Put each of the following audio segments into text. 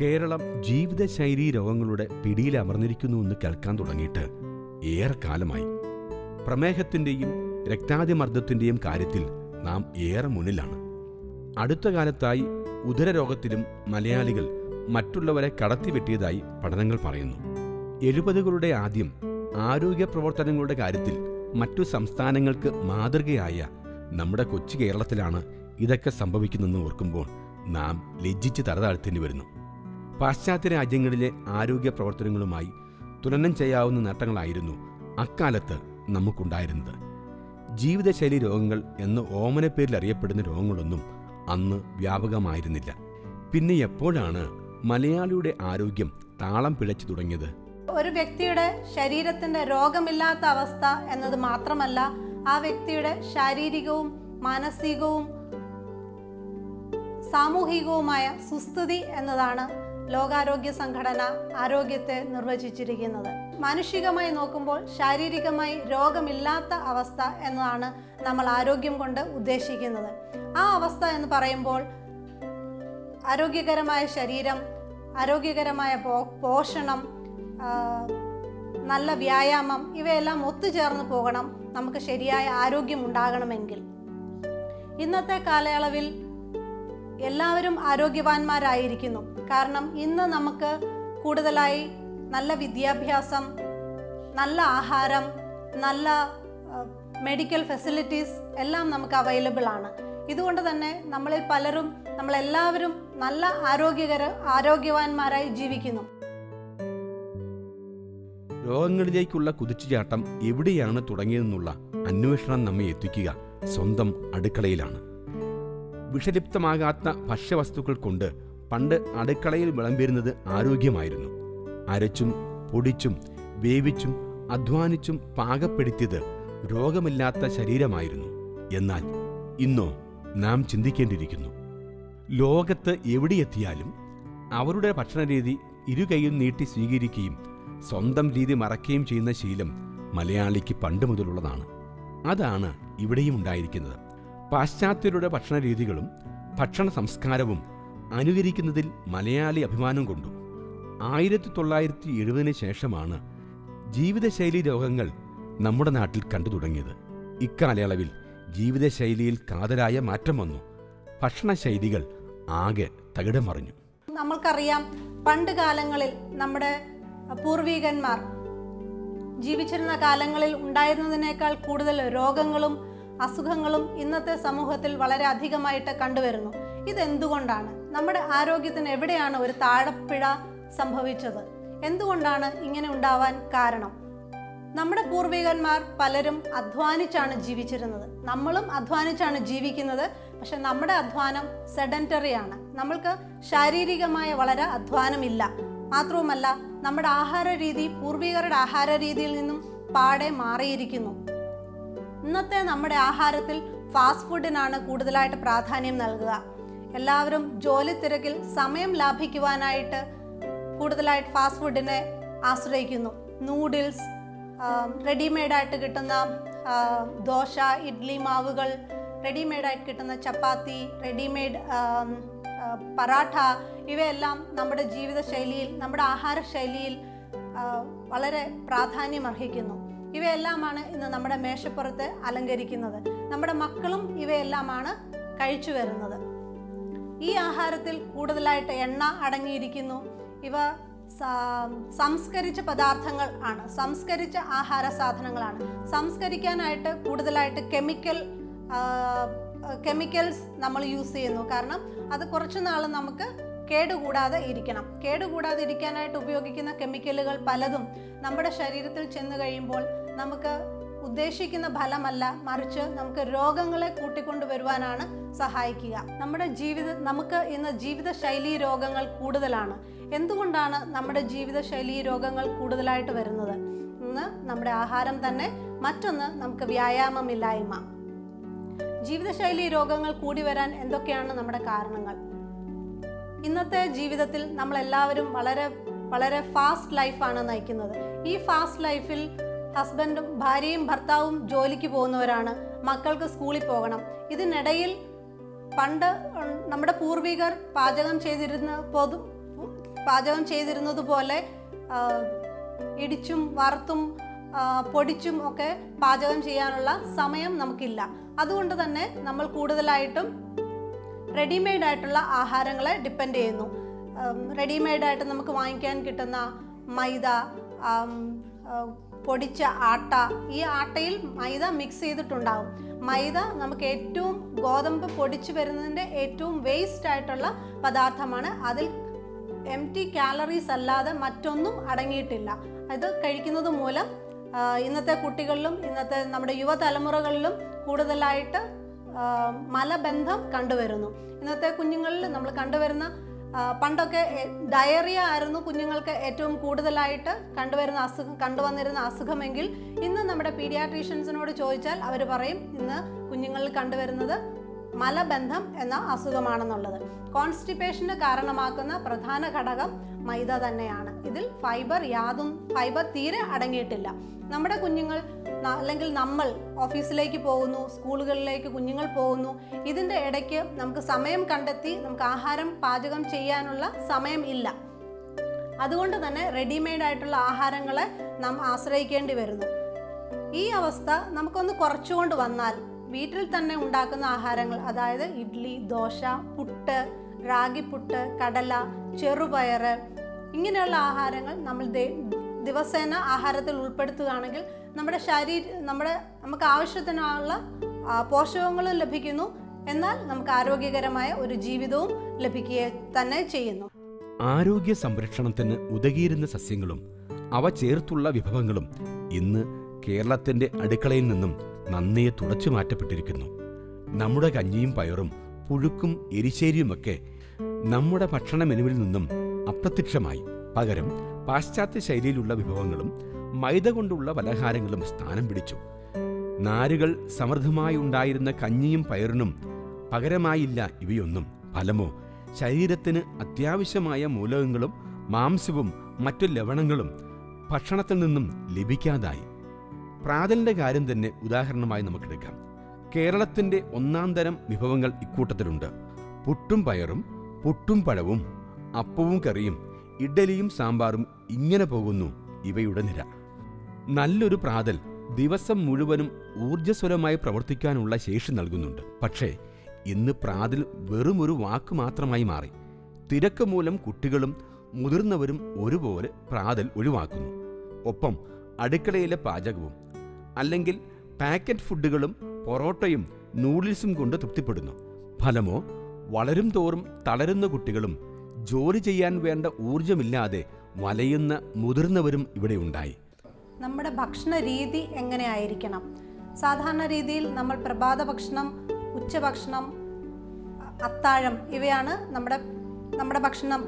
കേരളം ജീവിതശൈലീ രോഗങ്ങളുടെ പിടിയിൽ അമർന്നിരിക്കുന്നുവെന്ന് കേൾക്കാൻ തുടങ്ങിയിട്ട് ഏറെ കാലമായി പ്രമേഹത്തിൻ്റെയും രക്താതിമർദ്ദത്തിൻ്റെയും കാര്യത്തിൽ നാം ഏറെ മുന്നിലാണ് അടുത്ത കാലത്തായി ഉദരരോഗത്തിലും മലയാളികൾ മറ്റുള്ളവരെ കടത്തിവെട്ടിയതായി പഠനങ്ങൾ പറയുന്നു എഴുപതുകളുടെ ആദ്യം ആരോഗ്യ പ്രവർത്തനങ്ങളുടെ കാര്യത്തിൽ മറ്റു സംസ്ഥാനങ്ങൾക്ക് മാതൃകയായ നമ്മുടെ കൊച്ചു കേരളത്തിലാണ് ഇതൊക്കെ സംഭവിക്കുന്നതെന്ന് ഓർക്കുമ്പോൾ നാം ലജ്ജിച്ച് തലതാഴ്ത്തേണ്ടി വരുന്നു പാശ്ചാത്യ രാജ്യങ്ങളിലെ ആരോഗ്യ പ്രവർത്തനങ്ങളുമായി തുലനം ചെയ്യാവുന്ന നേട്ടങ്ങളായിരുന്നു അക്കാലത്ത് നമുക്കുണ്ടായിരുന്നത് ജീവിതശൈലി രോഗങ്ങൾ എന്ന് ഓമനപ്പേരിൽ അറിയപ്പെടുന്ന രോഗങ്ങളൊന്നും അന്ന് വ്യാപകമായിരുന്നില്ല പിന്നെ എപ്പോഴാണ് മലയാളിയുടെ ആരോഗ്യം താളം പിഴച്ചു തുടങ്ങിയത് ഒരു വ്യക്തിയുടെ ശരീരത്തിന്റെ രോഗമില്ലാത്ത അവസ്ഥ എന്നത് മാത്രമല്ല ആ വ്യക്തിയുടെ ശാരീരികവും മാനസികവും സാമൂഹികവുമായ സുസ്ഥിതി എന്നതാണ് ലോകാരോഗ്യ സംഘടന ആരോഗ്യത്തെ നിർവചിച്ചിരിക്കുന്നത് മാനുഷികമായി നോക്കുമ്പോൾ ശാരീരികമായി രോഗമില്ലാത്ത അവസ്ഥ എന്നതാണ് നമ്മൾ ആരോഗ്യം കൊണ്ട് ഉദ്ദേശിക്കുന്നത് ആ അവസ്ഥ എന്ന് പറയുമ്പോൾ ആരോഗ്യകരമായ ശരീരം ആരോഗ്യകരമായ പോ- പോഷണം ആ, നല്ല വ്യായാമം ഇവയെല്ലാം ഒത്തുചേർന്ന് പോകണം നമുക്ക് ശരിയായ ആരോഗ്യം ഉണ്ടാകണമെങ്കിൽ ഇന്നത്തെ കാലയളവിൽ എല്ലാവരും ആരോഗ്യവാന്മാരായിരിക്കുന്നു കാരണം ഇന്ന് നമുക്ക് കൂടുതലായി നല്ല വിദ്യാഭ്യാസം നല്ല ആഹാരം നല്ല മെഡിക്കൽ ഫെസിലിറ്റീസ് എല്ലാം നമുക്ക് അവൈലബിൾ ആണ് ഇതുകൊണ്ട് തന്നെ നമ്മളിൽ പലരും നമ്മളെല്ലാവരും നല്ല ആരോഗ്യകര ആരോഗ്യവാന്മാരായി ജീവിക്കുന്നു രോഗങ്ങളിലേക്കുള്ള കുതിച്ചുചാട്ടം എവിടെയാണ് തുടങ്ങിയതെന്നുള്ള അന്വേഷണം നമ്മെ എത്തിക്കുക സ്വന്തം അടുക്കളയിലാണ് വിഷലിപ്തമാകാത്ത ഭക്ഷ്യവസ്തുക്കൾ കൊണ്ട് പണ്ട് അടുക്കളയിൽ വിളമ്പിരുന്നത് ആരോഗ്യമായിരുന്നു അരച്ചും പൊടിച്ചും വേവിച്ചും അധ്വാനിച്ചും പാകപ്പെടുത്തിയത് രോഗമില്ലാത്ത ശരീരമായിരുന്നു എന്നാൽ ഇന്നോ നാം ചിന്തിക്കേണ്ടിയിരിക്കുന്നു ലോകത്ത് എവിടെയെത്തിയാലും അവരുടെ ഭക്ഷണരീതി ഇരുകൈയും നീട്ടി സ്വീകരിക്കുകയും സ്വന്തം രീതി മറക്കുകയും ചെയ്യുന്ന ശീലം മലയാളിക്ക് പണ്ട് മുതലുള്ളതാണ് അതാണ് ഇവിടെയും ഉണ്ടായിരിക്കുന്നത് പാശ്ചാത്യരുടെ ഭക്ഷണരീതികളും ഭക്ഷണ സംസ്കാരവും അനുകരിക്കുന്നതിൽ മലയാളി അഭിമാനം കൊണ്ടു ആയിരത്തി തൊള്ളായിരത്തി എഴുപതിന് ശേഷമാണ് ജീവിതശൈലി രോഗങ്ങൾ നമ്മുടെ നാട്ടിൽ കണ്ടു തുടങ്ങിയത് ഇക്കാലയളവിൽ ജീവിതശൈലിയിൽ കാതലായ മാറ്റം വന്നു ഭക്ഷണശൈലികൾ ആകെ തകിടം മറിഞ്ഞു നമ്മൾക്കറിയാം പണ്ട് കാലങ്ങളിൽ നമ്മുടെ പൂർവീകന്മാർ ജീവിച്ചിരുന്ന കാലങ്ങളിൽ ഉണ്ടായിരുന്നതിനേക്കാൾ കൂടുതൽ രോഗങ്ങളും അസുഖങ്ങളും ഇന്നത്തെ സമൂഹത്തിൽ വളരെ അധികമായിട്ട് കണ്ടുവരുന്നു ഇതെന്തുകൊണ്ടാണ് നമ്മുടെ ആരോഗ്യത്തിന് എവിടെയാണ് ഒരു താഴപ്പിഴ സംഭവിച്ചത് എന്തുകൊണ്ടാണ് ഇങ്ങനെ ഉണ്ടാവാൻ കാരണം നമ്മുടെ പൂർവികന്മാർ പലരും അധ്വാനിച്ചാണ് ജീവിച്ചിരുന്നത് നമ്മളും അധ്വാനിച്ചാണ് ജീവിക്കുന്നത് പക്ഷെ നമ്മുടെ അധ്വാനം സെഡൻറ്ററി ആണ് നമ്മൾക്ക് ശാരീരികമായ വളരെ അധ്വാനമില്ല മാത്രവുമല്ല നമ്മുടെ ആഹാര രീതി പൂർവികരുടെ ആഹാര രീതിയിൽ നിന്നും പാടെ മാറിയിരിക്കുന്നു ഇന്നത്തെ നമ്മുടെ ആഹാരത്തിൽ ഫാസ്റ്റ് ഫുഡിനാണ് കൂടുതലായിട്ട് പ്രാധാന്യം നൽകുക എല്ലാവരും ജോലി തിരക്കിൽ സമയം ലാഭിക്കുവാനായിട്ട് കൂടുതലായിട്ട് ഫാസ്റ്റ് ഫുഡിനെ ആശ്രയിക്കുന്നു നൂഡിൽസ് റെഡിമെയ്ഡായിട്ട് കിട്ടുന്ന ആ, ദോശ ഇഡ്ലി മാവുകൾ റെഡിമെയ്ഡായിട്ട് കിട്ടുന്ന ചപ്പാത്തി റെഡിമെയ്ഡ് ആം, ആ, പറാഠ ഇവയെല്ലാം നമ്മുടെ ജീവിതശൈലിയിൽ നമ്മുടെ ആഹാരശൈലിയിൽ ആ, വളരെ പ്രാധാന്യം അർഹിക്കുന്നു ഇവയെല്ലാമാണ് ഇന്ന് നമ്മുടെ മേശപ്പുറത്ത് അലങ്കരിക്കുന്നത് നമ്മുടെ മക്കളും ഇവയെല്ലാമാണ് കഴിച്ചു വരുന്നത് ഈ ആഹാരത്തിൽ കൂടുതലായിട്ട് എണ്ണ അടങ്ങിയിരിക്കുന്നു ഇവ സ- സംസ്കരിച്ച പദാർത്ഥങ്ങൾ ആണ് സംസ്കരിച്ച ആഹാര സാധനങ്ങളാണ് സംസ്കരിക്കാനായിട്ട് കൂടുതലായിട്ട് കെമിക്കൽ കെമിക്കൽസ് നമ്മൾ യൂസ് ചെയ്യുന്നു കാരണം അത് കുറച്ച് നാൾ നമുക്ക് കേടുകൂടാതെ ഇരിക്കണം കേടുകൂടാതെ ഇരിക്കാനായിട്ട് ഉപയോഗിക്കുന്ന കെമിക്കലുകൾ പലതും നമ്മുടെ ശരീരത്തിൽ ചെന്ന് കഴിയുമ്പോൾ നമുക്ക് ഉദ്ദേശിക്കുന്ന ഫലമല്ല മറിച്ച് നമുക്ക് രോഗങ്ങളെ കൂട്ടിക്കൊണ്ടുവരുവാനാണ് സഹായിക്കുക നമ്മുടെ ജീവിത നമുക്ക് ഇന്ന് ജീവിതശൈലി രോഗങ്ങൾ കൂടുതലാണ് എന്തുകൊണ്ടാണ് നമ്മുടെ ജീവിതശൈലി രോഗങ്ങൾ കൂടുതലായിട്ട് വരുന്നത് ഒന്ന് നമ്മുടെ ആഹാരം തന്നെ മറ്റൊന്ന് നമുക്ക് വ്യായാമമില്ലായ്മ ജീവിതശൈലി രോഗങ്ങൾ കൂടി വരാൻ എന്തൊക്കെയാണ് നമ്മുടെ കാരണങ്ങൾ ഇന്നത്തെ ജീവിതത്തിൽ നമ്മൾ എല്ലാവരും വളരെ വളരെ ഫാസ്റ്റ് ലൈഫാണ് നയിക്കുന്നത് ഈ ഫാസ്റ്റ് ലൈഫിൽ ഹസ്ബൻഡും ഭാര്യയും ഭർത്താവും ജോലിക്ക് പോകുന്നവരാണ് മക്കൾക്ക് സ്കൂളിൽ പോകണം ഇതിനിടയിൽ പണ്ട് ഉം, നമ്മുടെ പൂർവികർ പാചകം ചെയ്തിരുന്ന പൊതു പാചകം ചെയ്തിരുന്നത് പോലെ ആ, ഇടിച്ചും വറുത്തും ആ, പൊടിച്ചും ഒക്കെ പാചകം ചെയ്യാനുള്ള സമയം നമുക്കില്ല അതുകൊണ്ട് തന്നെ നമ്മൾ കൂടുതലായിട്ടും റെഡിമെയ്ഡ് ആയിട്ടുള്ള ആഹാരങ്ങളെ ഡിപ്പെൻഡ് ചെയ്യുന്നു റെഡിമെയ്ഡ് ആയിട്ട് നമുക്ക് വാങ്ങിക്കാൻ കിട്ടുന്ന മൈദ ആം, ആ, പൊടിച്ച ആട്ട ഈ ആട്ടയിൽ മൈദ മിക്സ് ചെയ്തിട്ടുണ്ടാവും മൈദ നമുക്ക് ഏറ്റവും ഗോതമ്പ് പൊടിച്ചു വരുന്നതിൻ്റെ ഏറ്റവും വേസ്റ്റ് ആയിട്ടുള്ള പദാർത്ഥമാണ് അതിൽ എം ടി കാലറീസ് അല്ലാതെ മറ്റൊന്നും അടങ്ങിയിട്ടില്ല ഇത് കഴിക്കുന്നത് മൂലം ആ, ഇന്നത്തെ കുട്ടികളിലും ഇന്നത്തെ നമ്മുടെ യുവതലമുറകളിലും കൂടുതലായിട്ട് ആ, മലബന്ധം കണ്ടുവരുന്നു ഇന്നത്തെ കുഞ്ഞുങ്ങളിൽ നമ്മൾ കണ്ടുവരുന്ന ആ, പണ്ടൊക്കെ എ- ഡയറിയ ആയിരുന്നു കുഞ്ഞുങ്ങൾക്ക് ഏറ്റവും കൂടുതലായിട്ട് കണ്ടുവരുന്ന അസുഖം കണ്ടുവന്നിരുന്ന അസുഖമെങ്കിൽ ഇന്ന് നമ്മുടെ പീഡിയാട്രീഷ്യൻസിനോട് ചോദിച്ചാൽ അവർ പറയും ഇന്ന് കുഞ്ഞുങ്ങളിൽ കണ്ടുവരുന്നത് മലബന്ധം എന്ന അസുഖമാണെന്നുള്ളത് കോൺസ്റ്റിപ്പേഷന് കാരണമാക്കുന്ന പ്രധാന ഘടകം മൈദ തന്നെയാണ് ഇതിൽ ഫൈബർ യാതൊം ഫൈബർ തീരെ അടങ്ങിയിട്ടില്ല നമ്മുടെ കുഞ്ഞുങ്ങൾ ന- അല്ലെങ്കിൽ നമ്മൾ ഓഫീസിലേക്ക് പോകുന്നു സ്കൂളുകളിലേക്ക് കുഞ്ഞുങ്ങൾ പോകുന്നു ഇതിൻ്റെ ഇടയ്ക്ക് നമുക്ക് സമയം കണ്ടെത്തി നമുക്ക് ആഹാരം പാചകം ചെയ്യാനുള്ള സമയം ഇല്ല അതുകൊണ്ട് തന്നെ റെഡിമെയ്ഡ് ആയിട്ടുള്ള ആഹാരങ്ങളെ നാം ആശ്രയിക്കേണ്ടി വരുന്നു ഈ അവസ്ഥ നമുക്കൊന്ന് കുറച്ചുകൊണ്ട് വന്നാൽ വീട്ടിൽ തന്നെ ഉണ്ടാക്കുന്ന ആഹാരങ്ങൾ അതായത് ഇഡ്ഡലി ദോശ പുട്ട് റാഗിപ്പുട്ട് കടല ചെറുപയർ ഇങ്ങനെയുള്ള ആഹാരങ്ങൾ നമ്മൾ ദേ- ദിവസേന ആഹാരത്തിൽ ഉൾപ്പെടുത്തുകയാണെങ്കിൽ നമ്മുടെ ശരീര നമ്മുടെ നമുക്ക് ആവശ്യത്തിനുള്ള ആ, പോഷകങ്ങളും ലഭിക്കുന്നു എന്നാൽ നമുക്ക് ആരോഗ്യകരമായ ഒരു ജീവിതവും ലഭിക്കുക തന്നെ ചെയ്യുന്നു ആരോഗ്യ സംരക്ഷണത്തിന് ഉതകിയിരുന്ന സസ്യങ്ങളും അവ ചേർത്തുള്ള വിഭവങ്ങളും ഇന്ന് കേരളത്തിന്റെ അടുക്കളയിൽ നിന്നും നന്നേ തുടച്ചു മാറ്റപ്പെട്ടിരിക്കുന്നു നമ്മുടെ കഞ്ഞിയും പയറും പുഴുക്കും എരിശ്ശേരിയുമൊക്കെ നമ്മുടെ ഭക്ഷണ മെനുവിൽ നിന്നും അപ്രത്യക്ഷമായി പകരം പാശ്ചാത്യ ശൈലിയിലുള്ള വിഭവങ്ങളും മൈദ കൊണ്ടുള്ള പലഹാരങ്ങളും സ്ഥാനം പിടിച്ചു നാരുകൾ സമൃദ്ധമായി ഉണ്ടായിരുന്ന കഞ്ഞിയും പയറിനും പകരമായില്ല ഇവയൊന്നും ഫലമോ ശരീരത്തിന് അത്യാവശ്യമായ മൂലകങ്ങളും മാംസവും മറ്റു ലവണങ്ങളും ഭക്ഷണത്തിൽ നിന്നും ലഭിക്കാതായി പ്രാതലിന്റെ കാര്യം തന്നെ ഉദാഹരണമായി നമുക്കെടുക്കാം കേരളത്തിന്റെ ഒന്നാം തരം വിഭവങ്ങൾ ഇക്കൂട്ടത്തിലുണ്ട് പുട്ടും പയറും പുട്ടും പഴവും അപ്പവും കറിയും ഇഡ്ഡലിയും സാമ്പാറും ഇങ്ങനെ പോകുന്നു ഇവയുടെ നിര നല്ലൊരു പ്രാതൽ ദിവസം മുഴുവനും ഊർജ്ജസ്വലമായി പ്രവർത്തിക്കാനുള്ള ശേഷി നൽകുന്നുണ്ട് പക്ഷേ ഇന്ന് പ്രാതൽ വെറുമൊരു വാക്ക് മാത്രമായി മാറി തിരക്ക് മൂലം കുട്ടികളും മുതിർന്നവരും ഒരുപോലെ പ്രാതൽ ഒഴിവാക്കുന്നു ഒപ്പം അടുക്കളയിലെ പാചകവും അല്ലെങ്കിൽ പാക്കറ്റ് ഫുഡുകളും പൊറോട്ടയും നൂഡിൽസും കൊണ്ട് തൃപ്തിപ്പെടുന്നു ഫലമോ വളരും തോറും തളരുന്ന കുട്ടികളും ജോലി ചെയ്യാൻ വേണ്ട ഊർജമില്ലാതെ വലയുന്ന മുതിർന്നവരും ഇവിടെ ഉണ്ടായി നമ്മുടെ ഭക്ഷണ രീതി എങ്ങനെയായിരിക്കണം സാധാരണ രീതിയിൽ നമ്മൾ പ്രഭാത ഭക്ഷണം ഉച്ചഭക്ഷണം അ- അത്താഴം ഇവയാണ് നമ്മുടെ നമ്മുടെ ഭക്ഷണം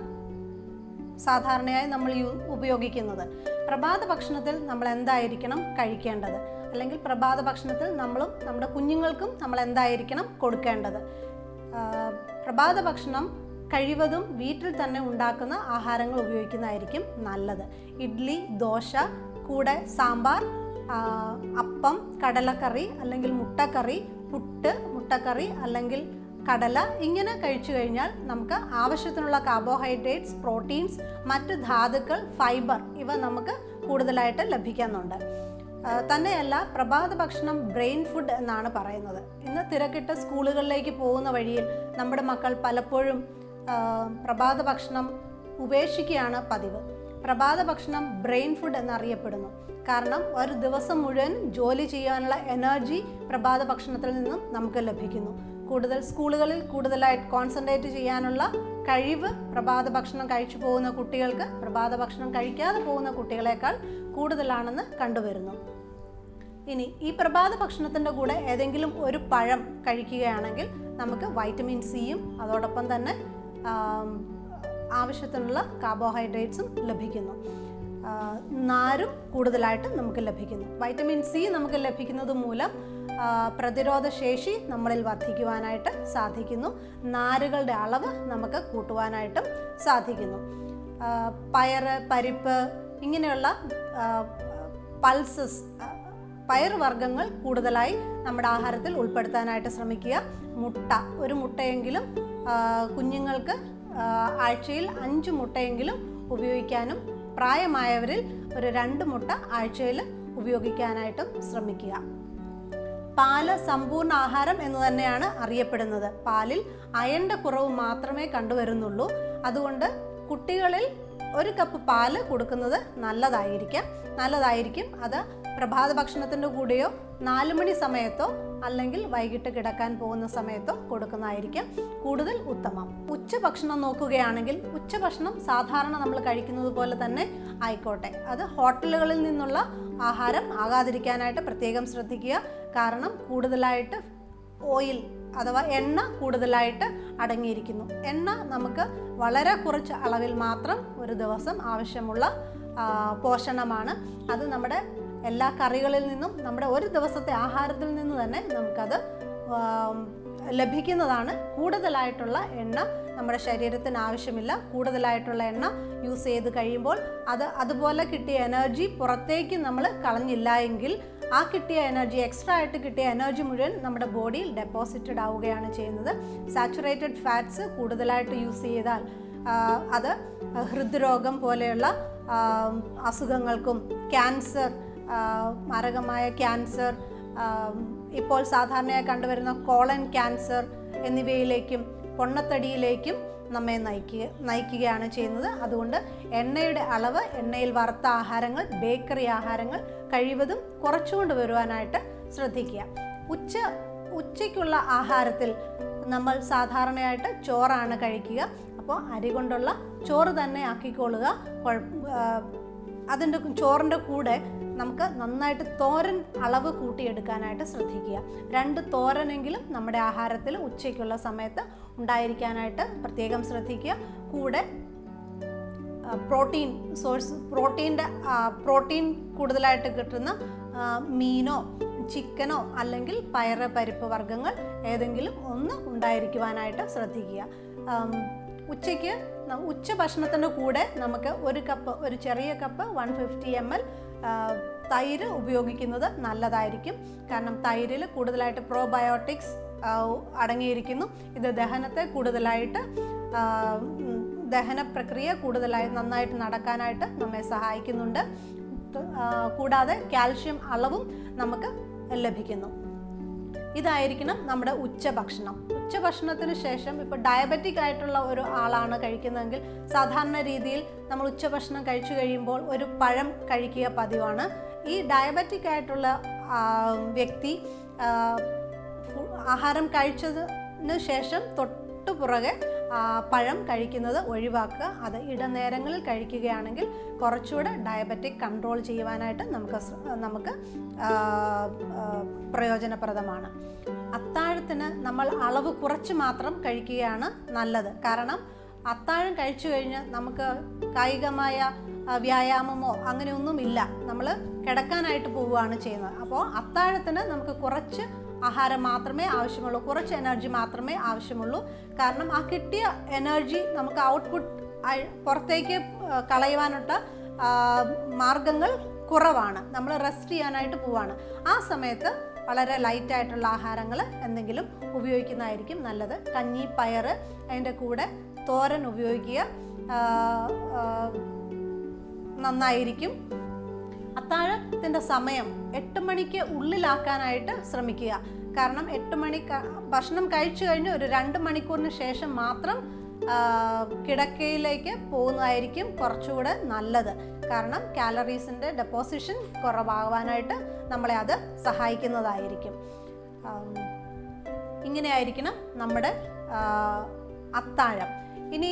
സാധാരണയായി നമ്മൾ യു- ഉപയോഗിക്കുന്നത് പ്രഭാത ഭക്ഷണത്തിൽ നമ്മൾ എന്തായിരിക്കണം കഴിക്കേണ്ടത് അല്ലെങ്കിൽ പ്രഭാത ഭക്ഷണത്തിൽ നമ്മളും നമ്മുടെ കുഞ്ഞുങ്ങൾക്കും നമ്മൾ എന്തായിരിക്കണം കൊടുക്കേണ്ടത് ആ, പ്രഭാത ഭക്ഷണം കഴിവതും വീട്ടിൽ തന്നെ ഉണ്ടാക്കുന്ന ആഹാരങ്ങൾ ഉപയോഗിക്കുന്നതായിരിക്കും നല്ലത് ഇഡ്ഡലി ദോശ കൂടെ സാമ്പാർ ആ, അപ്പം കടലക്കറി അല്ലെങ്കിൽ മുട്ടക്കറി പുട്ട് മുട്ടക്കറി അല്ലെങ്കിൽ കടല ഇങ്ങനെ കഴിച്ചു കഴിഞ്ഞാൽ നമുക്ക് ആവശ്യത്തിനുള്ള കാർബോഹൈഡ്രേറ്റ്സ് പ്രോട്ടീൻസ് മറ്റ് ധാതുക്കൾ ഫൈബർ ഇവ നമുക്ക് കൂടുതലായിട്ട് ലഭിക്കുന്നുണ്ട് ആ, തന്നെയല്ല പ്രഭാത ഭക്ഷണം ബ്രെയിൻ ഫുഡ് എന്നാണ് പറയുന്നത് ഇന്ന് തിരക്കിട്ട സ്കൂളുകളിലേക്ക് പോകുന്ന വഴിയിൽ നമ്മുടെ മക്കൾ പലപ്പോഴും ആ, പ്രഭാത ഭക്ഷണം ഉപേക്ഷിക്കുകയാണ് പതിവ് പ്രഭാത ഭക്ഷണം ബ്രെയിൻ ഫുഡ് എന്നറിയപ്പെടുന്നു കാരണം ഒരു ദിവസം മുഴുവൻ ജോലി ചെയ്യാനുള്ള എനർജി പ്രഭാത ഭക്ഷണത്തിൽ നിന്നും നമുക്ക് ലഭിക്കുന്നു കൂടുതൽ സ്കൂളുകളിൽ കൂടുതലായിട്ട് കോൺസെൻട്രേറ്റ് ചെയ്യാനുള്ള കഴിവ് പ്രഭാത ഭക്ഷണം കഴിച്ചു പോകുന്ന കുട്ടികൾക്ക് പ്രഭാത ഭക്ഷണം കഴിക്കാതെ പോകുന്ന കുട്ടികളെക്കാൾ കൂടുതലാണെന്ന് കണ്ടുവരുന്നു ഇനി ഈ പ്രഭാത ഭക്ഷണത്തിൻ്റെ കൂടെ ഏതെങ്കിലും ഒരു പഴം കഴിക്കുകയാണെങ്കിൽ നമുക്ക് വൈറ്റമിൻ സിയും അതോടൊപ്പം തന്നെ ആം, ആവശ്യത്തിനുള്ള കാർബോഹൈഡ്രേറ്റ്സും ലഭിക്കുന്നു ആ, നാരും കൂടുതലായിട്ട് നമുക്ക് ലഭിക്കുന്നു വൈറ്റമിൻ സി നമുക്ക് ലഭിക്കുന്നത് മൂലം ആ, പ്രതിരോധ ശേഷി നമ്മളിൽ വർദ്ധിക്കുവാനായിട്ട് സാധിക്കുന്നു നാരുകളുടെ അളവ് നമുക്ക് കൂട്ടുവാനായിട്ടും സാധിക്കുന്നു ആ, പയറ് പരിപ്പ് ഇങ്ങനെയുള്ള പൾസസ് പയറുവർഗ്ഗങ്ങൾ കൂടുതലായി നമ്മുടെ ആഹാരത്തിൽ ഉൾപ്പെടുത്താനായിട്ട് ശ്രമിക്കുക മുട്ട ഒരു മുട്ടയെങ്കിലും ആ, കുഞ്ഞുങ്ങൾക്ക് ആ, ആഴ്ചയിൽ അഞ്ച് മുട്ടയെങ്കിലും ഉപയോഗിക്കാനും പ്രായമായവരിൽ ഒരു രണ്ട് മുട്ട ആഴ്ചയിൽ ഉപയോഗിക്കാനായിട്ടും ശ്രമിക്കുക പാല് സമ്പൂർണ്ണ ആഹാരം എന്ന് തന്നെയാണ് അറിയപ്പെടുന്നത് പാലിൽ അയണിൻ്റെ കുറവ് മാത്രമേ കണ്ടുവരുന്നുള്ളൂ അതുകൊണ്ട് കുട്ടികളിൽ ഒരു കപ്പ് പാല് കൊടുക്കുന്നത് നല്ലതായിരിക്കാം നല്ലതായിരിക്കും അത് പ്രഭാത ഭക്ഷണത്തിൻ്റെ കൂടെയോ നാല് മണി സമയത്തോ അല്ലെങ്കിൽ വൈകിട്ട് കിടക്കാൻ പോകുന്ന സമയത്തോ കൊടുക്കുന്നതായിരിക്കും കൂടുതൽ ഉത്തമം ഉച്ചഭക്ഷണം നോക്കുകയാണെങ്കിൽ ഉച്ചഭക്ഷണം സാധാരണ നമ്മൾ കഴിക്കുന്നത് പോലെ തന്നെ ആയിക്കോട്ടെ അത് ഹോട്ടലുകളിൽ നിന്നുള്ള ആഹാരം ആകാതിരിക്കാനായിട്ട് പ്രത്യേകം ശ്രദ്ധിക്കുക കാരണം കൂടുതലായിട്ട് ഓയിൽ അഥവാ എണ്ണ കൂടുതലായിട്ട് അടങ്ങിയിരിക്കുന്നു എണ്ണ നമുക്ക് വളരെ കുറച്ച് അളവിൽ മാത്രം ഒരു ദിവസം ആവശ്യമുള്ള ആ, പോഷണമാണ് അത് നമ്മുടെ എല്ലാ കറികളിൽ നിന്നും നമ്മുടെ ഒരു ദിവസത്തെ ആഹാരത്തിൽ നിന്ന് തന്നെ നമുക്കത് ആം, ലഭിക്കുന്നതാണ് കൂടുതലായിട്ടുള്ള എണ്ണ നമ്മുടെ ശരീരത്തിന് ആവശ്യമില്ല കൂടുതലായിട്ടുള്ള എണ്ണ യൂസ് ചെയ്ത് കഴിയുമ്പോൾ അത് അതുപോലെ കിട്ടിയ എനർജി പുറത്തേക്ക് നമ്മൾ കളഞ്ഞില്ല എങ്കിൽ ആ കിട്ടിയ എനർജി എക്സ്ട്രാ ആയിട്ട് കിട്ടിയ എനർജി മുഴുവൻ നമ്മുടെ ബോഡിയിൽ ഡെപ്പോസിറ്റഡ് ആവുകയാണ് ചെയ്യുന്നത് സാച്ചുറേറ്റഡ് ഫാറ്റ്സ് കൂടുതലായിട്ട് യൂസ് ചെയ്താൽ ആ, അത് ഹൃദ്രോഗം പോലെയുള്ള ആ, അസുഖങ്ങൾക്കും ക്യാൻസർ ആ, മാരകമായ ക്യാൻസർ ആ, ഇപ്പോൾ സാധാരണയായി കണ്ടുവരുന്ന കോളൻ ക്യാൻസർ എന്നിവയിലേക്കും പൊണ്ണത്തടിയിലേക്കും നമ്മെ നയിക്കുക നയിക്കുകയാണ് ചെയ്യുന്നത് അതുകൊണ്ട് എണ്ണയുടെ അളവ് എണ്ണയിൽ വറുത്ത ആഹാരങ്ങൾ ബേക്കറി ആഹാരങ്ങൾ കഴിവതും കുറച്ചുകൊണ്ട് വരുവാനായിട്ട് ശ്രദ്ധിക്കുക ഉച്ച ഉച്ചയ്ക്കുള്ള ആഹാരത്തിൽ നമ്മൾ സാധാരണയായിട്ട് ചോറാണ് കഴിക്കുക അപ്പോൾ അരി കൊണ്ടുള്ള ചോറ് തന്നെ ആക്കിക്കൊള്ളുക കുഴപ്പ- ആ, അതിൻ്റെ ചോറിൻ്റെ കൂടെ നമുക്ക് നന്നായിട്ട് തോരൻ അളവ് കൂട്ടിയെടുക്കാനായിട്ട് ശ്രദ്ധിക്കുക രണ്ട് തോരനെങ്കിലും നമ്മുടെ ആഹാരത്തിൽ ഉച്ചയ്ക്കുള്ള സമയത്ത് ഉണ്ടായിരിക്കാനായിട്ട് പ്രത്യേകം ശ്രദ്ധിക്കുക കൂടെ പ്രോട്ടീൻ സോഴ്സ് പ്രോട്ടീൻ്റെ പ്രോട്ടീൻ കൂടുതലായിട്ട് കിട്ടുന്ന ആ, മീനോ ചിക്കനോ അല്ലെങ്കിൽ പയറ് പരിപ്പ് വർഗ്ഗങ്ങൾ ഏതെങ്കിലും ഒന്ന് ഉണ്ടായിരിക്കുവാനായിട്ട് ശ്രദ്ധിക്കുക ആം, ഉച്ചയ്ക്ക് ന- ഉച്ച ഭക്ഷണത്തിൻ്റെ കൂടെ നമുക്ക് ഒരു കപ്പ് ഒരു ചെറിയ cup one fifty M L തൈര് ഉപയോഗിക്കുന്നത് നല്ലതായിരിക്കും കാരണം തൈരിൽ കൂടുതലായിട്ട് പ്രോബയോട്ടിക്സ് അടങ്ങിയിരിക്കുന്നു ഇത് ദഹനത്തെ കൂടുതലായിട്ട് ആ, ഉം, ദഹന പ്രക്രിയ കൂടുതലായി നന്നായിട്ട് നടക്കാനായിട്ട് നമ്മെ സഹായിക്കുന്നുണ്ട് ആ, കൂടാതെ കാൽഷ്യം അളവും നമുക്ക് ലഭിക്കുന്നു ഇതായിരിക്കണം നമ്മുടെ ഉച്ചഭക്ഷണം ഉച്ചഭക്ഷണത്തിന് ശേഷം ഇപ്പോൾ ഡയബറ്റിക് ആയിട്ടുള്ള ഒരു ആളാണ് കഴിക്കുന്നതെങ്കിൽ സാധാരണ രീതിയിൽ നമ്മൾ ഉച്ചഭക്ഷണം കഴിച്ചു കഴിയുമ്പോൾ ഒരു പഴം കഴിക്കുക പതിവാണ് ഈ ഡയബറ്റിക് ആയിട്ടുള്ള ആ, വ്യക്തി ആ, ഫു- ആഹാരം കഴിച്ചതിന് ശേഷം തൊട്ടു പുറകെ ആ, പഴം കഴിക്കുന്നത് ഒഴിവാക്കുക അത് ഇടനേരങ്ങളിൽ കഴിക്കുകയാണെങ്കിൽ കുറച്ചുകൂടെ ഡയബറ്റിക് കൺട്രോൾ ചെയ്യുവാനായിട്ട് നമുക്ക് ശ്ര- നമുക്ക് ആ, ആ, പ്രയോജനപ്രദമാണ് അത്താഴത്തിന് നമ്മൾ അളവ് കുറച്ച് മാത്രം കഴിക്കുകയാണ് നല്ലത് കാരണം അത്താഴം കഴിച്ചു കഴിഞ്ഞ് നമുക്ക് കായികമായ ആ, വ്യായാമമോ അങ്ങനെയൊന്നും ഇല്ല നമ്മൾ കിടക്കാനായിട്ട് പോവുകയാണ് ചെയ്യുന്നത് അപ്പോൾ അത്താഴത്തിന് നമുക്ക് കുറച്ച് ആഹാരം മാത്രമേ ആവശ്യമുള്ളൂ കുറച്ച് എനർജി മാത്രമേ ആവശ്യമുള്ളൂ കാരണം ആ കിട്ടിയ എനർജി നമുക്ക് ഔട്ട്പുട്ട് പുറത്തേക്ക് ആ, കളയുവാനുള്ള ആ, മാർഗങ്ങൾ കുറവാണ് നമ്മൾ റെസ്റ്റ് ചെയ്യാനായിട്ട് പോവാണ് ആ സമയത്ത് വളരെ ലൈറ്റ് ആയിട്ടുള്ള ആഹാരങ്ങൾ എന്തെങ്കിലും ഉപയോഗിക്കുന്നതായിരിക്കും നല്ലത് കഞ്ഞി പയർ അതിൻ്റെ കൂടെ തോരൻ ഉപയോഗിക്കുക ആ, ആ, നന്നായിരിക്കും അത്താഴത്തിൻ്റെ സമയം എട്ട് മണിക്ക് ഉള്ളിലാക്കാനായിട്ട് ശ്രമിക്കുക കാരണം എട്ട് മണി ക- ഭക്ഷണം കഴിച്ചു കഴിഞ്ഞ് ഒരു രണ്ട് മണിക്കൂറിന് ശേഷം മാത്രം ആ, കിടക്കയിലേക്ക് പോകുന്നതായിരിക്കും കുറച്ചുകൂടെ നല്ലത് കാരണം കാലറീസിൻ്റെ ഡെപ്പോസിഷൻ കുറവാകാനായിട്ട് നമ്മളെ അത് സഹായിക്കുന്നതായിരിക്കും ആം, ഇങ്ങനെയായിരിക്കണം നമ്മുടെ ആ, അത്താഴം ഇനി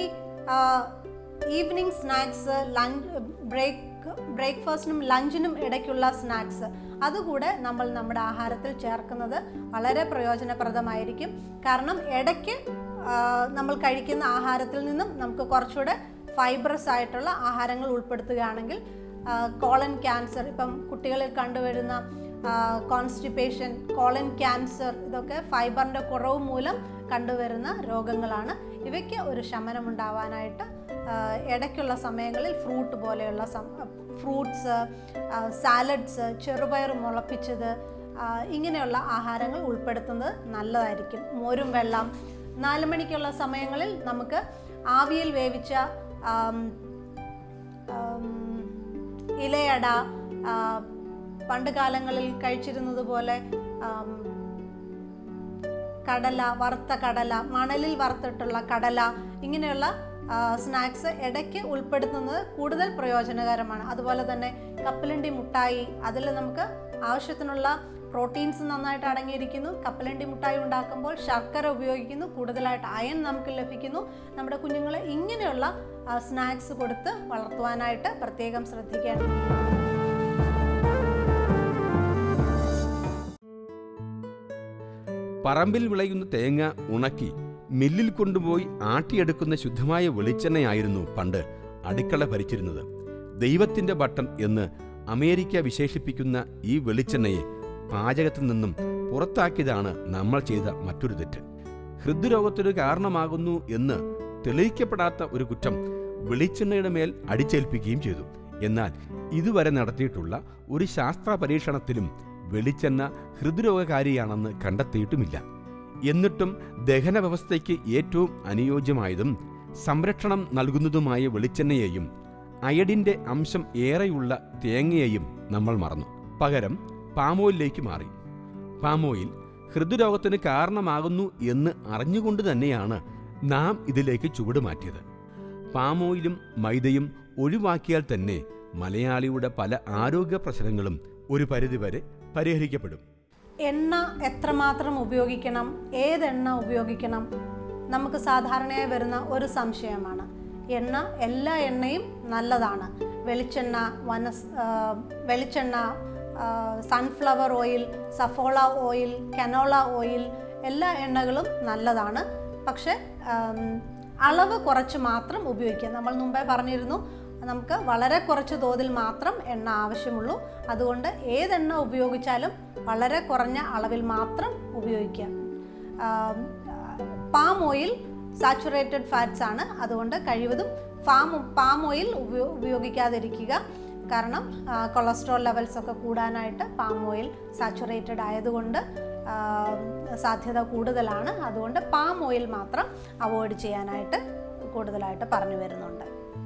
ഈവനിങ് സ്നാക്സ് ലഞ്ച് ബ്രേക്ക് ബ്രേക്ക്ഫാസ്റ്റിനും ലഞ്ചിനും ഇടയ്ക്കുള്ള സ്നാക്സ് അതുകൂടെ നമ്മൾ നമ്മുടെ ആഹാരത്തിൽ ചേർക്കുന്നത് വളരെ പ്രയോജനപ്രദമായിരിക്കും കാരണം ഇടയ്ക്ക് ആ, നമ്മൾ കഴിക്കുന്ന ആഹാരത്തിൽ നിന്നും നമുക്ക് കുറച്ചുകൂടെ ഫൈബ്രസ് ആയിട്ടുള്ള ആഹാരങ്ങൾ ഉൾപ്പെടുത്തുകയാണെങ്കിൽ കോളൻ ക്യാൻസർ ഇപ്പം കുട്ടികളിൽ കണ്ടുവരുന്ന കോൺസ്റ്റിപ്പേഷൻ കോളൻ ക്യാൻസർ ഇതൊക്കെ ഫൈബറിൻ്റെ കുറവ് മൂലം കണ്ടുവരുന്ന രോഗങ്ങളാണ് ഇവയ്ക്ക് ഒരു ശമനം ഉണ്ടാവാനായിട്ട് ആ, ഇടയ്ക്കുള്ള സമയങ്ങളിൽ ഫ്രൂട്ട് പോലെയുള്ള ഫ്രൂട്ട്സ് സാലഡ്സ് ചെറുപയർ മുളപ്പിച്ചത് ആ, ഇങ്ങനെയുള്ള ആഹാരങ്ങൾ ഉൾപ്പെടുത്തുന്നത് നല്ലതായിരിക്കും മോരും വെള്ളം നാല് മണിക്കുള്ള സമയങ്ങളിൽ നമുക്ക് ആവിയിൽ വേവിച്ച ആം, ആം, ഇലയട ആ, പണ്ട് കാലങ്ങളിൽ കഴിച്ചിരുന്നത് പോലെ ആം, കടല വറുത്ത കടല മണലിൽ വറുത്തിട്ടുള്ള കടല ഇങ്ങനെയുള്ള സ്നാക്സ് ഇടയ്ക്ക് ഉൾപ്പെടുത്തുന്നത് കൂടുതൽ പ്രയോജനകരമാണ് അതുപോലെ തന്നെ കപ്പലണ്ടി മുട്ടായി അതിൽ നമുക്ക് ആവശ്യത്തിനുള്ള പ്രോട്ടീൻസ് നന്നായിട്ട് അടങ്ങിയിരിക്കുന്നു കപ്പലണ്ടി മുട്ടായി ഉണ്ടാക്കുമ്പോൾ ശർക്കര ഉപയോഗിക്കുന്നു കൂടുതലായിട്ട് അയൺ നമുക്ക് ലഭിക്കുന്നു നമ്മുടെ കുഞ്ഞുങ്ങളെ ഇങ്ങനെയുള്ള സ്നാക്സ് കൊടുത്ത് വളർത്തുവാനായിട്ട് പ്രത്യേകം ശ്രദ്ധിക്കണം പറമ്പിൽ വിളയുന്ന തേങ്ങ ഉണക്കി മില്ലിൽ കൊണ്ടുപോയി ആട്ടിയെടുക്കുന്ന ശുദ്ധമായ വെളിച്ചെണ്ണയായിരുന്നു പണ്ട് അടുക്കള ഭരിച്ചിരുന്നത് ദൈവത്തിന്റെ ബട്ടൺ എന്ന് അമേരിക്ക വിശേഷിപ്പിക്കുന്ന ഈ വെളിച്ചെണ്ണയെ പാചകത്തിൽ നിന്നും പുറത്താക്കിയതാണ് നമ്മൾ ചെയ്ത മറ്റൊരു തെറ്റ് ഹൃദ്രോഗത്തിന് കാരണമാകുന്നു എന്ന് തെളിയിക്കപ്പെടാത്ത ഒരു കുറ്റം വെളിച്ചെണ്ണയുടെ മേൽ അടിച്ചേൽപ്പിക്കുകയും ചെയ്തു എന്നാൽ ഇതുവരെ നടത്തിയിട്ടുള്ള ഒരു ശാസ്ത്ര പരീക്ഷണത്തിലും വെളിച്ചെണ്ണ ഹൃദ്രോഗകാരിയാണെന്ന് കണ്ടെത്തിയിട്ടുമില്ല എന്നിട്ടും ദഹന വ്യവസ്ഥയ്ക്ക് ഏറ്റവും അനുയോജ്യമായതും സംരക്ഷണം നൽകുന്നതുമായ വെളിച്ചെണ്ണയെയും അയഡിന്റെ അംശം ഏറെയുള്ള തേങ്ങയെയും നമ്മൾ മറന്നു പകരം പാമോയിലേക്ക് മാറി പാമോയിൽ ഹൃദ്രോഗത്തിന് കാരണമാകുന്നു എന്ന് അറിഞ്ഞുകൊണ്ട് തന്നെയാണ് നാം ഇതിലേക്ക് ചുവട് മാറ്റിയത് പാമോയിലും മൈദയും ഒഴിവാക്കിയാൽ തന്നെ മലയാളിയുടെ പല ആരോഗ്യ പ്രശ്നങ്ങളും ഒരു പരിധിവരെ പരിഹരിക്കപ്പെടും എണ്ണ എത്രമാത്രം ഉപയോഗിക്കണം ഏതെണ്ണ ഉപയോഗിക്കണം നമുക്ക് സാധാരണയായി വരുന്ന ഒരു സംശയമാണ് എണ്ണ എല്ലാ എണ്ണയും നല്ലതാണ് വെളിച്ചെണ്ണ വനസ് ആ, വെളിച്ചെണ്ണ sunflower oil Saffola oil canola oil എല്ലാ എണ്ണകളും നല്ലതാണ് പക്ഷെ ആം, അളവ് കുറച്ച് മാത്രം ഉപയോഗിക്കുക നമ്മൾ മുമ്പേ പറഞ്ഞിരുന്നു നമുക്ക് വളരെ കുറച്ച് തോതിൽ മാത്രം എണ്ണ ആവശ്യമുള്ളൂ അതുകൊണ്ട് ഏതെണ്ണ ഉപയോഗിച്ചാലും വളരെ കുറഞ്ഞ അളവിൽ മാത്രം ഉപയോഗിക്കുക പാം ഓയിൽ സാച്ചുറേറ്റഡ് ഫാറ്റ്സ് ആണ് അതുകൊണ്ട് കഴിവതും ഫാം പാം ഓയിൽ ഉപയോ ഉപയോഗിക്കാതിരിക്കുക കാരണം ആ, കൊളസ്ട്രോൾ ലെവൽസ് ഒക്കെ കൂടാനായിട്ട് പാം ഓയിൽ സാച്ചുറേറ്റഡ് ആയതുകൊണ്ട് ആ, സാധ്യത കൂടുതലാണ് അതുകൊണ്ട് പാം ഓയിൽ മാത്രം അവോയ്ഡ് ചെയ്യാനായിട്ട് കൂടുതലായിട്ട് പറഞ്ഞു വരുന്നുണ്ട്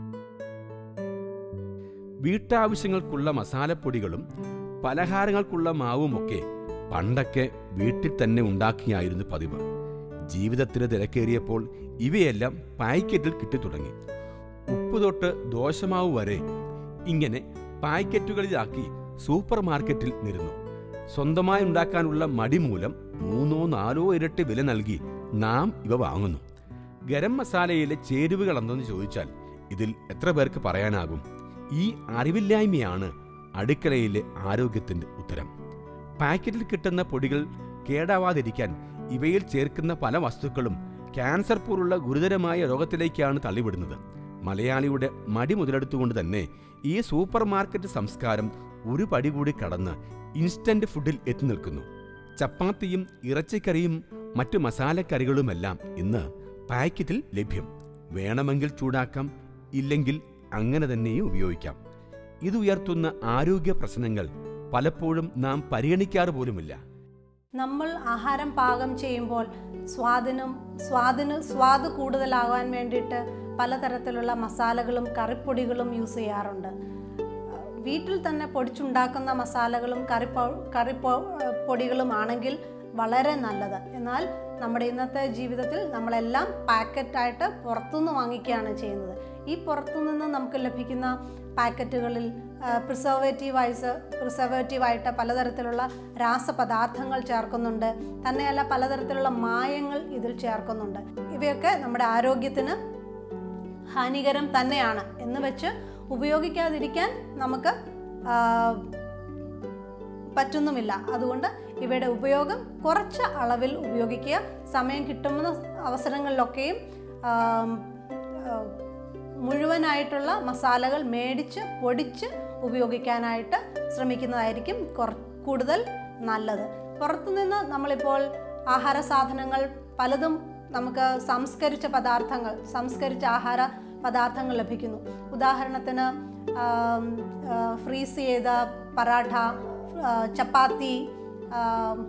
വീട്ടാവശ്യങ്ങൾക്കുള്ള മസാലപ്പൊടികളും പലഹാരങ്ങൾക്കുള്ള മാവുമൊക്കെ പണ്ടൊക്കെ വീട്ടിൽ തന്നെ ഉണ്ടാക്കിയായിരുന്നു പതിവ് ജീവിതത്തിന് തിരക്കേറിയപ്പോൾ ഇവയെല്ലാം പായ്ക്കറ്റിൽ കിട്ടിത്തുടങ്ങി ഉപ്പ് തൊട്ട് ദോശമാവ് വരെ ഇങ്ങനെ പായ്ക്കറ്റുകളിലാക്കി സൂപ്പർ മാർക്കറ്റിൽ നിരുന്നു സ്വന്തമായി ഉണ്ടാക്കാനുള്ള മടി മൂലം മൂന്നോ നാലോ ഇരട്ടി വില നൽകി നാം ഇവ വാങ്ങുന്നു ഗരം മസാലയിലെ ചേരുവകൾ എന്തെന്ന് ചോദിച്ചാൽ ഇതിൽ എത്ര പേർക്ക് പറയാനാകും ഈ അറിവില്ലായ്മയാണ് അടുക്കളയിലെ ആരോഗ്യത്തിന്റെ ഉത്തരം പാക്കറ്റിൽ കിട്ടുന്ന പൊടികൾ കേടാവാതിരിക്കാൻ ഇവയിൽ ചേർക്കുന്ന പല വസ്തുക്കളും ക്യാൻസർ പോലുള്ള ഗുരുതരമായ രോഗത്തിലേക്കാണ് തള്ളിവിടുന്നത് മലയാളിയുടെ മടി മുതലെടുത്തുകൊണ്ട് തന്നെ ഈ സൂപ്പർ മാർക്കറ്റ് സംസ്കാരം ഒരു പടി കൂടി കടന്ന് ഇൻസ്റ്റന്റ് ഫുഡിൽ എത്തി നിൽക്കുന്നു ചപ്പാത്തിയും ഇറച്ചിക്കറിയും മറ്റു മസാലക്കറികളുമെല്ലാം ഇന്ന് പാക്കറ്റിൽ ലഭ്യം വേണമെങ്കിൽ ചൂടാക്കാം ഇല്ലെങ്കിൽ അങ്ങനെ തന്നെയും ഉപയോഗിക്കാം ഇത് ഉയർത്തുന്ന ആരോഗ്യ പ്രശ്നങ്ങൾ പലപ്പോഴും നാം പരിഗണിക്കാറ് പോലുമില്ല നമ്മൾ ആഹാരം പാകം ചെയ്യുമ്പോൾ സ്വാദിനും സ്വാദിന് സ്വാദ് കൂടുതലാകാൻ വേണ്ടിയിട്ട് പലതരത്തിലുള്ള മസാലകളും കറിപ്പൊടികളും യൂസ് ചെയ്യാറുണ്ട് വീട്ടിൽ തന്നെ പൊടിച്ചുണ്ടാക്കുന്ന മസാലകളും കറി കറി പൊടികളും ആണെങ്കിൽ വളരെ നല്ലത് എന്നാൽ നമ്മുടെ ഇന്നത്തെ ജീവിതത്തിൽ നമ്മളെല്ലാം പാക്കറ്റായിട്ട് പുറത്തുനിന്ന് വാങ്ങിക്കുകയാണ് ചെയ്യുന്നത് ഈ പുറത്തുനിന്ന് നമുക്ക് ലഭിക്കുന്ന പാക്കറ്റുകളിൽ പ്രിസർവേറ്റീവായിസ് പ്രിസർവേറ്റീവായിട്ട് പലതരത്തിലുള്ള രാസപദാർത്ഥങ്ങൾ ചേർക്കുന്നുണ്ട് തന്നെയല്ല പലതരത്തിലുള്ള മായങ്ങൾ ഇതിൽ ചേർക്കുന്നുണ്ട് ഇവയൊക്കെ നമ്മുടെ ആരോഗ്യത്തിന് ഹാനികരം തന്നെയാണ് എന്ന് വെച്ച് ഉപയോഗിക്കാതിരിക്കാൻ നമുക്ക് ആ, പറ്റുന്നുമില്ല അതുകൊണ്ട് ഇവയുടെ ഉപയോഗം കുറച്ച് അളവിൽ ഉപയോഗിക്കുക സമയം കിട്ടുന്ന അവസരങ്ങളിലൊക്കെയും ആം, ആ, മുഴുവനായിട്ടുള്ള മസാലകൾ മേടിച്ച് പൊടിച്ച് ഉപയോഗിക്കാനായിട്ട് ശ്രമിക്കുന്നതായിരിക്കും കുറ- കൂടുതൽ നല്ലത് പുറത്തുനിന്ന് നമ്മളിപ്പോൾ ആഹാര സാധനങ്ങൾ പലതും നമുക്ക് സംസ്കരിച്ച പദാർത്ഥങ്ങൾ സംസ്കരിച്ച ആഹാര പദാർത്ഥങ്ങൾ ലഭിക്കുന്നു ഉദാഹരണത്തിന് ആം, ആ, ഫ്രീസ് ചെയ്ത പറാഠ ആ, ചപ്പാത്തി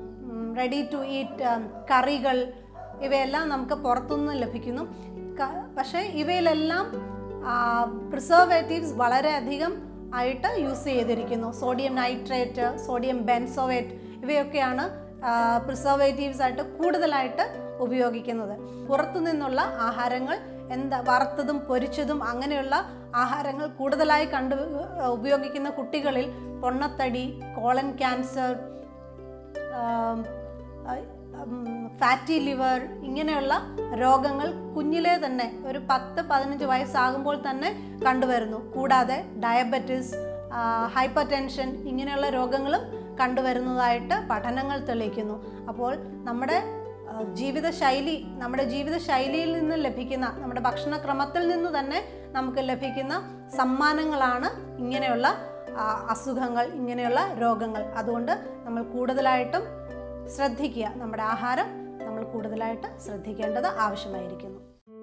റെഡി ടു ഈറ്റ് കറികൾ ഇവയെല്ലാം നമുക്ക് പുറത്തുനിന്ന് ലഭിക്കുന്നു ക- പക്ഷേ ഇവയിലെല്ലാം പ്രിസർവേറ്റീവ്സ് വളരെയധികം ആയിട്ട് യൂസ് ചെയ്തിരിക്കുന്നു സോഡിയം നൈട്രേറ്റ് സോഡിയം ബെൻസോവേറ്റ് ഇവയൊക്കെയാണ് പ്രിസർവേറ്റീവ്സ് ആയിട്ട് കൂടുതലായിട്ട് ഉപയോഗിക്കുന്നത് പുറത്തു നിന്നുള്ള ആഹാരങ്ങൾ എന്താ വറുത്തതും പൊരിച്ചതും അങ്ങനെയുള്ള ആഹാരങ്ങൾ കൂടുതലായി കണ്ടു ഉപയോഗിക്കുന്ന കുട്ടികളിൽ പൊണ്ണത്തടി കോളൻ ക്യാൻസർ ഫാറ്റി ലിവർ ഇങ്ങനെയുള്ള രോഗങ്ങൾ കുഞ്ഞിലെ തന്നെ ഒരു പത്ത് പതിനഞ്ച് വയസ്സാകുമ്പോൾ തന്നെ കണ്ടുവരുന്നു കൂടാതെ ഡയബറ്റിസ് ഹൈപ്പർ ടെൻഷൻ ഇങ്ങനെയുള്ള രോഗങ്ങളും കണ്ടുവരുന്നതായിട്ട് പഠനങ്ങൾ തെളിയിക്കുന്നു അപ്പോൾ നമ്മുടെ ആ, ജീവിതശൈലി നമ്മുടെ ജീവിതശൈലിയിൽ നിന്ന് ലഭിക്കുന്ന നമ്മുടെ ഭക്ഷണക്രമത്തിൽ നിന്ന് തന്നെ നമുക്ക് ലഭിക്കുന്ന സമ്മാനങ്ങളാണ് ഇങ്ങനെയുള്ള ആ, അസുഖങ്ങൾ ഇങ്ങനെയുള്ള രോഗങ്ങൾ അതുകൊണ്ട് നമ്മൾ കൂടുതലായിട്ടും ശ്രദ്ധിക്കുക നമ്മുടെ ആഹാരം നമ്മൾ കൂടുതലായിട്ട് ശ്രദ്ധിക്കേണ്ടത് ആവശ്യമായിരിക്കുന്നു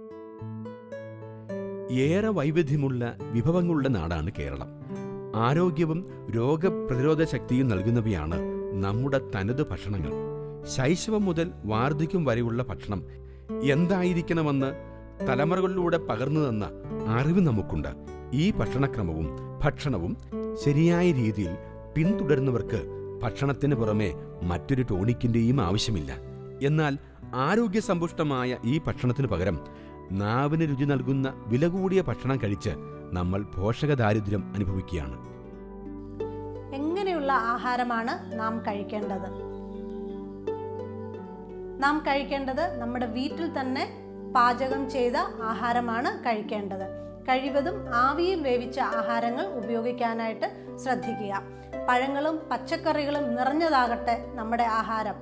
ഏറെ വൈവിധ്യമുള്ള വിഭവങ്ങളുടെ നാടാണ് കേരളം ആരോഗ്യവും രോഗപ്രതിരോധ ശക്തിയും നൽകുന്നവയാണ് നമ്മുടെ തനത് ഭക്ഷണങ്ങൾ ശൈശവം മുതൽ വാർദ്ധക്യം വരെയുള്ള ഭക്ഷണം എന്തായിരിക്കണമെന്ന് തലമുറകളിലൂടെ പകർന്നു തന്ന അറിവ് നമുക്കുണ്ട് ഈ ഭക്ഷണക്രമവും ഭക്ഷണവും ശരിയായ രീതിയിൽ പിന്തുടരുന്നവർക്ക് ഭക്ഷണത്തിന് പുറമെ മറ്റൊരു ടോണിക്കിന്റെയും ആവശ്യമില്ല എന്നാൽ ആരോഗ്യസമ്പുഷ്ടമായ ഈ ഭക്ഷണത്തിന് പകരം നാവിന് രുചി നൽകുന്ന വില കൂടിയ ഭക്ഷണം കഴിച്ച് നമ്മൾ പോഷകദാരിദ്ര്യം അനുഭവിക്കുകയാണ് എങ്ങനെയുള്ള ആഹാരമാണ് നാം കഴിക്കേണ്ടത് നാം കഴിക്കേണ്ടത് നമ്മുടെ വീട്ടിൽ തന്നെ പാചകം ചെയ്ത ആഹാരമാണ് കഴിക്കേണ്ടത് കഴിവതും ആവിയിൽ വേവിച്ച ആഹാരങ്ങൾ ഉപയോഗിക്കാനായിട്ട് ശ്രദ്ധിക്കുക പഴങ്ങളും പച്ചക്കറികളും നിറഞ്ഞതാകട്ടെ നമ്മുടെ ആഹാരം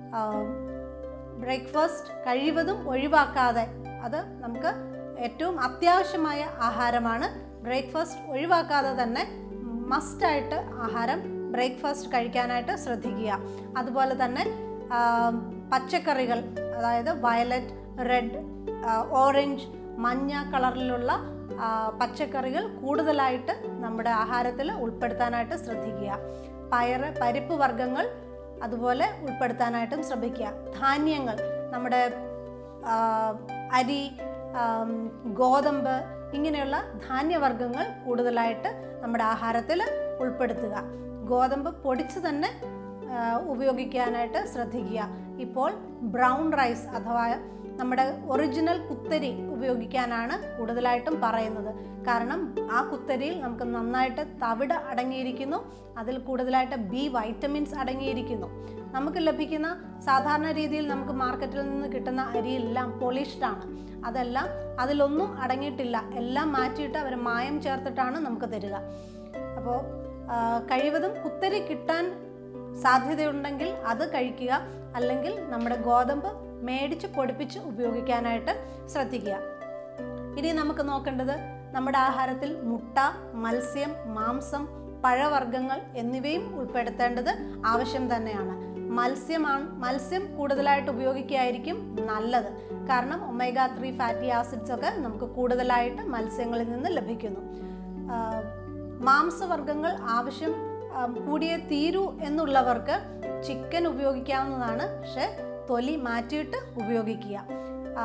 ബ്രേക്ക്ഫാസ്റ്റ് കഴിവതും ഒഴിവാക്കാതെ അത് നമുക്ക് ഏറ്റവും അത്യാവശ്യമായ ആഹാരമാണ് ബ്രേക്ക്ഫാസ്റ്റ് ഒഴിവാക്കാതെ തന്നെ മസ്റ്റായിട്ട് ആഹാരം ബ്രേക്ക്ഫാസ്റ്റ് കഴിക്കാനായിട്ട് ശ്രദ്ധിക്കുക അതുപോലെ തന്നെ ആ, പച്ചക്കറികൾ അതായത് വയലറ്റ് റെഡ് ഓറഞ്ച് മഞ്ഞ കളറിലുള്ള ആ, പച്ചക്കറികൾ കൂടുതലായിട്ട് നമ്മുടെ ആഹാരത്തിൽ ഉൾപ്പെടുത്താനായിട്ട് ശ്രദ്ധിക്കുക പയറ് പരിപ്പ് വർഗ്ഗങ്ങൾ അതുപോലെ ഉൾപ്പെടുത്താനായിട്ടും ശ്രമിക്കുക ധാന്യങ്ങൾ നമ്മുടെ ആ, അരി ആം, ഗോതമ്പ് ഇങ്ങനെയുള്ള ധാന്യവർഗ്ഗങ്ങൾ കൂടുതലായിട്ട് നമ്മുടെ ആഹാരത്തിൽ ഉൾപ്പെടുത്തുക ഗോതമ്പ് പൊടിച്ച് തന്നെ ആ, ഉപയോഗിക്കാനായിട്ട് ശ്രദ്ധിക്കുക ഇപ്പോൾ ബ്രൗൺ റൈസ് അഥവാ നമ്മുടെ ഒറിജിനൽ കുത്തരി ഉപയോഗിക്കാനാണ് കൂടുതലായിട്ടും പറയുന്നത് കാരണം ആ കുത്തരിയിൽ നമുക്ക് നന്നായിട്ട് തവിട് അടങ്ങിയിരിക്കുന്നു അതിൽ കൂടുതലായിട്ട് ബി വൈറ്റമിൻസ് അടങ്ങിയിരിക്കുന്നു നമുക്ക് ലഭിക്കുന്ന സാധാരണ രീതിയിൽ നമുക്ക് മാർക്കറ്റിൽ നിന്ന് കിട്ടുന്ന അരിയെല്ലാം പോളിഷ്ഡ് ആണ് അതെല്ലാം അതിലൊന്നും അടങ്ങിയിട്ടില്ല എല്ലാം മാറ്റിയിട്ട് അവർ മായം ചേർത്തിട്ടാണ് നമുക്ക് തരിക അപ്പോൾ കഴിവതും കുത്തരി കിട്ടാൻ സാധ്യതയുണ്ടെങ്കിൽ അത് കഴിക്കുക അല്ലെങ്കിൽ നമ്മുടെ ഗോതമ്പ് മേടിച്ച് പൊടിപ്പിച്ച് ഉപയോഗിക്കാനായിട്ട് ശ്രദ്ധിക്കുക ഇനി നമുക്ക് നോക്കേണ്ടത് നമ്മുടെ ആഹാരത്തിൽ മുട്ട മത്സ്യം മാംസം പഴവർഗ്ഗങ്ങൾ എന്നിവയും ഉൾപ്പെടുത്തേണ്ടത് ആവശ്യം തന്നെയാണ് മത്സ്യമാണ് മത്സ്യം കൂടുതലായിട്ട് ഉപയോഗിക്കുകയായിരിക്കും നല്ലത് കാരണം ഒമേഗ ത്രീ ഫാറ്റി ആസിഡ്സ് ഒക്കെ നമുക്ക് കൂടുതലായിട്ട് മത്സ്യങ്ങളിൽ നിന്ന് ലഭിക്കുന്നു ആ, മാംസവർഗ്ഗങ്ങൾ ആവശ്യം ആ, കൂടിയേ തീരൂ എന്നുള്ളവർക്ക് ചിക്കൻ ഉപയോഗിക്കാവുന്നതാണ് പക്ഷെ തൊലി മാറ്റിയിട്ട് ഉപയോഗിക്കുക ആ,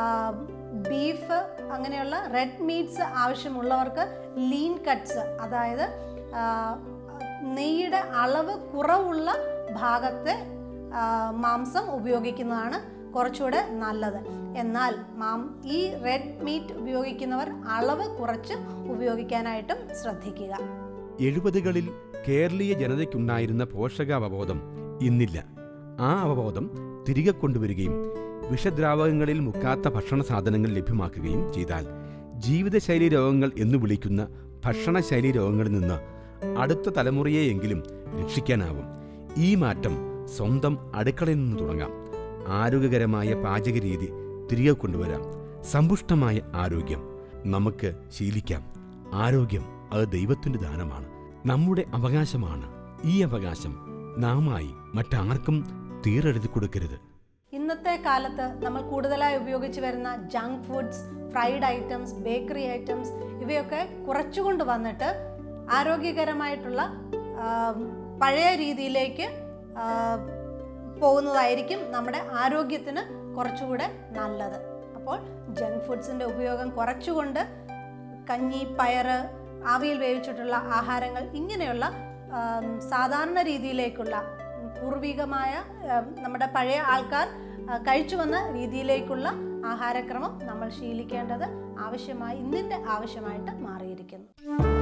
ബീഫ് അങ്ങനെയുള്ള റെഡ് മീറ്റ്സ് ആവശ്യമുള്ളവർക്ക് ലീൻ കട്ട്സ് അതായത് ആ, നെയ്യുടെ അളവ് കുറവുള്ള ഭാഗത്തെ ആ, മാംസം ഉപയോഗിക്കുന്നതാണ് കുറച്ചുകൂടെ നല്ലത് എന്നാൽ മാം ഈ റെഡ് മീറ്റ് ഉപയോഗിക്കുന്നവർ അളവ് കുറച്ച് ഉപയോഗിക്കാനായിട്ടും ശ്രദ്ധിക്കുക എഴുപതുകളിൽ കേരളീയ ജനതയ്ക്കുണ്ടായിരുന്ന പോഷകാവബോധം ഇന്നില്ല ആ അവബോധം തിരികെ കൊണ്ടുവരികയും വിഷദ്രാവകങ്ങളിൽ മുക്കാത്ത ഭക്ഷണ സാധനങ്ങൾ ലഭ്യമാക്കുകയും ചെയ്താൽ ജീവിതശൈലി രോഗങ്ങൾ എന്ന് വിളിക്കുന്ന ഭക്ഷണശൈലി രോഗങ്ങളിൽ നിന്ന് അടുത്ത തലമുറയെയെങ്കിലും രക്ഷിക്കാനാവും ഈ മാറ്റം സ്വന്തം അടുക്കളയിൽ നിന്ന് തുടങ്ങാം ആരോഗ്യകരമായ പാചകരീതി തിരികെ കൊണ്ടുവരാം സമ്പുഷ്ടമായ ആരോഗ്യം നമുക്ക് ശീലിക്കാം ആരോഗ്യം അത് ദൈവത്തിന്റെ ദാനമാണ് നമ്മുടെ അവകാശമാണ് ഈ അവകാശം നാമായി മറ്റാർക്കും തീരെഴുതി കൊടുക്കരുത് ഇന്നത്തെ കാലത്ത് നമ്മൾ കൂടുതലായി ഉപയോഗിച്ച് വരുന്ന junk foods fried items bakery items ഇവയൊക്കെ കുറച്ചുകൊണ്ട് വന്നിട്ട് ആരോഗ്യകരമായിട്ടുള്ള ആ, പഴയ രീതിയിലേക്ക് ആ, പോകുന്നതായിരിക്കും നമ്മുടെ ആരോഗ്യത്തിന് കുറച്ചുകൂടെ നല്ലത് അപ്പോൾ ജങ്ക് ഫുഡ്സിൻ്റെ ഉപയോഗം കുറച്ചുകൊണ്ട് കഞ്ഞി പയറ് ആവിയിൽ വേവിച്ചിട്ടുള്ള ആഹാരങ്ങൾ ഇങ്ങനെയുള്ള ആം, സാധാരണ രീതിയിലേക്കുള്ള ഉം, പൂർവികമായ ആം, നമ്മുടെ പഴയ ആൾക്കാർ ആ, കഴിച്ചു വന്ന രീതിയിലേക്കുള്ള ആഹാരക്രമം നമ്മൾ ശീലിക്കേണ്ടത് ആവശ്യമായി ഇന്നിൻ്റെ ആവശ്യമായിട്ട് മാറിയിരിക്കുന്നു